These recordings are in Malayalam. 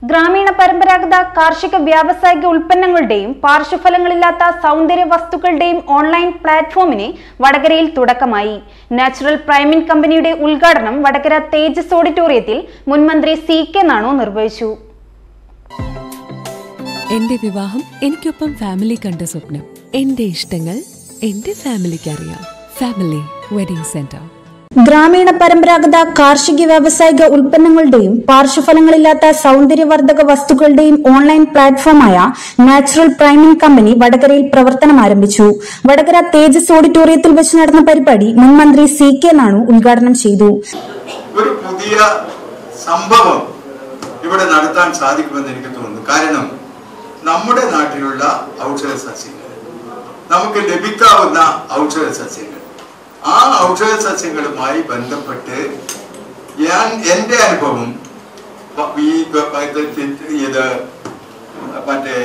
ഗ്രാമീണ പരമ്പരാഗത കാർഷിക വ്യാവസായിക ഉൽപ്പന്നങ്ങളുടെയും പാർശ്വഫലങ്ങളില്ലാത്ത സൗന്ദര്യ വസ്തുക്കളുടെയും ഓൺലൈൻ പ്ലാറ്റ്ഫോമിന് വടകരയിൽ തുടക്കമായി നാച്ചുറൽ പ്രൈമിൻ കമ്പനിയുടെ ഉദ്ഘാടനം വടകര തേജസ് ഓഡിറ്റോറിയത്തിൽ മുൻമന്ത്രി സി കെ നാണു നിർവഹിച്ചു എന്റെ വിവാഹം എനിക്കൊപ്പം ഫാമിലി കണ്ട സ്വപ്നം എന്റെ ഇഷ്ടങ്ങൾ എന്റെ ഫാമിലിക്ക് അറിയാം ഫാമിലി വെഡിംഗ് സെന്റർ ഗ്രാമീണ പരമ്പരാഗത കാർഷിക വ്യാവസായിക ഉൽപ്പന്നങ്ങളുടെയും പാർശ്വഫലങ്ങളില്ലാത്ത സൗന്ദര്യവർദ്ധക വസ്തുക്കളുടെയും ഓൺലൈൻ പ്ലാറ്റ്ഫോമായ നാച്ചുറൽ പ്രൈമിംഗ് കമ്പനി വടകരയിൽ പ്രവർത്തനം ആരംഭിച്ചു വടകര തേജസ് ഓഡിറ്റോറിയത്തിൽ വെച്ച് നടന്ന പരിപാടി മുൻമന്ത്രി സി കെ നാണു ഉദ്ഘാടനം ചെയ്തു ഒരു പുതിയ സംഭവം ഇവിടെ നടത്താൻ സാധിക്കുമെന്ന് എനിക്ക് തോന്നുന്നു കാരണം നമ്മുടെ നാട്ടിലുള്ള ഔഷധ സസ്യങ്ങൾ നമുക്ക് ലഭിക്കാവുന്ന ഔഷധ സസ്യങ്ങൾ ആ ഔഷധ സസ്യങ്ങളുമായി ബന്ധപ്പെട്ട് ഞാൻ എൻ്റെ അനുഭവം പ- ഈ പ- പ- ഇത് ഇത് മറ്റേ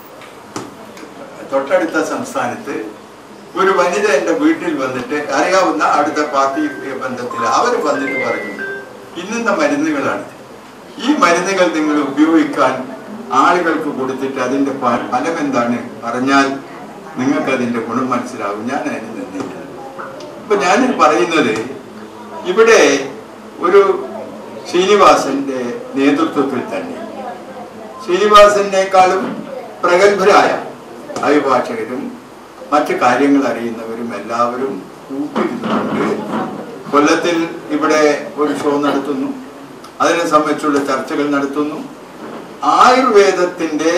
തൊട്ടടുത്ത സംസ്ഥാനത്ത് ഒരു വനിത എൻ്റെ വീട്ടിൽ വന്നിട്ട് അറിയാവുന്ന അടുത്ത പാർട്ടി ബന്ധത്തിൽ അവർ വന്നിട്ട് പറഞ്ഞു ഇന്നുന്ന മരുന്നുകളാണ് ഈ മരുന്നുകൾ നിങ്ങൾ ഉപയോഗിക്കാൻ ആളുകൾക്ക് കൊടുത്തിട്ട് അതിന്റെ ഫ- ഫലം എന്താണ് പറഞ്ഞാൽ നിങ്ങൾക്ക് അതിന്റെ ഗുണം മനസ്സിലാവും ഞാൻ അതിന് നിന്നില്ല അപ്പൊ ഞാൻ പറയുന്നത് ഇവിടെ ഒരു ശ്രീനിവാസന്റെ നേതൃത്വത്തിൽ തന്നെ ശ്രീനിവാസനേക്കാളും പ്രഗത്ഭരായ അഭിഭാഷകരും മറ്റു കാര്യങ്ങൾ അറിയുന്നവരും എല്ലാവരും കൂട്ടിരുന്നുകൊണ്ട് കൊല്ലത്തിൽ ഇവിടെ ഒരു ഷോ നടത്തുന്നു അതിനെ സംബന്ധിച്ചുള്ള ചർച്ചകൾ നടത്തുന്നു ആയുർവേദത്തിന്റെ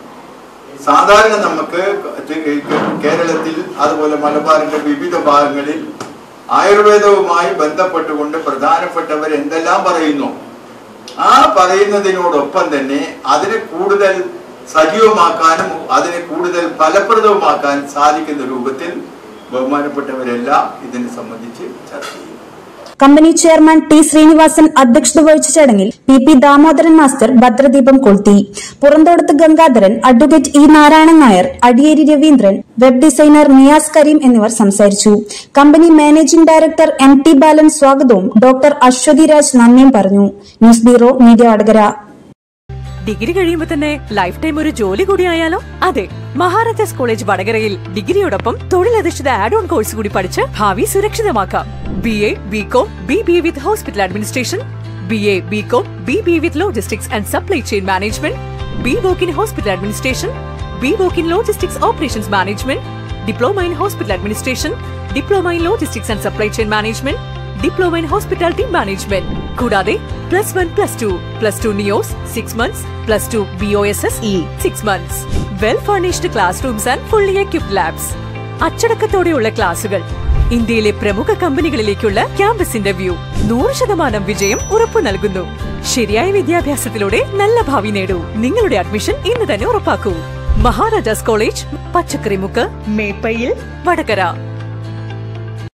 സാധാരണ നമുക്ക് കേരളത്തിൽ അതുപോലെ മലബാറിന്റെ വിവിധ ഭാഗങ്ങളിൽ ആയുർവേദവുമായി ബന്ധപ്പെട്ടുകൊണ്ട് പ്രധാനപ്പെട്ടവർ എന്തെല്ലാം പറയുന്നു ആ പറയുന്നതിനോടൊപ്പം തന്നെ അതിനെ കൂടുതൽ സജീവമാക്കാനും അതിനെ കൂടുതൽ ഫലപ്രദവുമാക്കാൻ സാധിക്കുന്ന രൂപത്തിൽ ബഹുമാനപ്പെട്ടവരെല്ലാം ഇതിനെ സംബന്ധിച്ച് ചർച്ച ചെയ്യും കമ്പനി ചെയർമാൻ ടി ശ്രീനിവാസൻ അധ്യക്ഷത വഹിച്ച ചടങ്ങിൽ പി പി ദാമോദരൻ മാസ്റ്റർ ഭദ്രദീപം കൊളുത്തി Puranthodath Gangadharan advocate E Narayanan Nair Adiyeri Raveendran web designer Niyas Kareem എന്നിവർ സംസാരിച്ചു company managing director M T Balan സ്വാഗതവും ഡോക്ടർ അശ്വതി രാജ് നന്ദിയും പറഞ്ഞു news bureau media Vadakara degree കഴിയുമ്പോൾ തന്നെ ലൈഫ് ടൈം ഒരു ജോലി കൂടി ആയാലോ അതെ മഹാരാജാസ് കോളേജ് വടകരയിൽ ഡിഗ്രിയോടൊപ്പം തൊഴിലധിഷ്ഠിത ആഡ് ഓൺ കോഴ്സ് കൂടി പഠിച്ച് ഭാവി സുരക്ഷിതമാക്കാം B A B com B B A with hospital administration B A B com B B A with logistics and supply chain management B voc in hospital administration B voc in logistics operations management diploma in hospital administration diploma in logistics and supply chain management diploma in hospitality management കൂടാതെ plus one plus two plus two NIOS six months plus two B O S S E six months well furnished classrooms and fully equipped labs അച്ചടക്കത്തോടെയുള്ള ക്ലാസുകൾ ഇന്ത്യയിലെ പ്രമുഖ കമ്പനികളിലേക്കുള്ള ക്യാമ്പസിന്റെ വ്യൂ നൂറ് ശതമാനം വിജയം ഉറപ്പു നൽകുന്നു ശരിയായ വിദ്യാഭ്യാസത്തിലൂടെ നല്ല ഭാവി നേടൂ നിങ്ങളുടെ അഡ്മിഷൻ ഇന്ന് തന്നെ ഉറപ്പാക്കൂ മഹാരാജാസ് കോളേജ് പച്ചക്കറിമുക്ക് മേപ്പയിൽ വടകര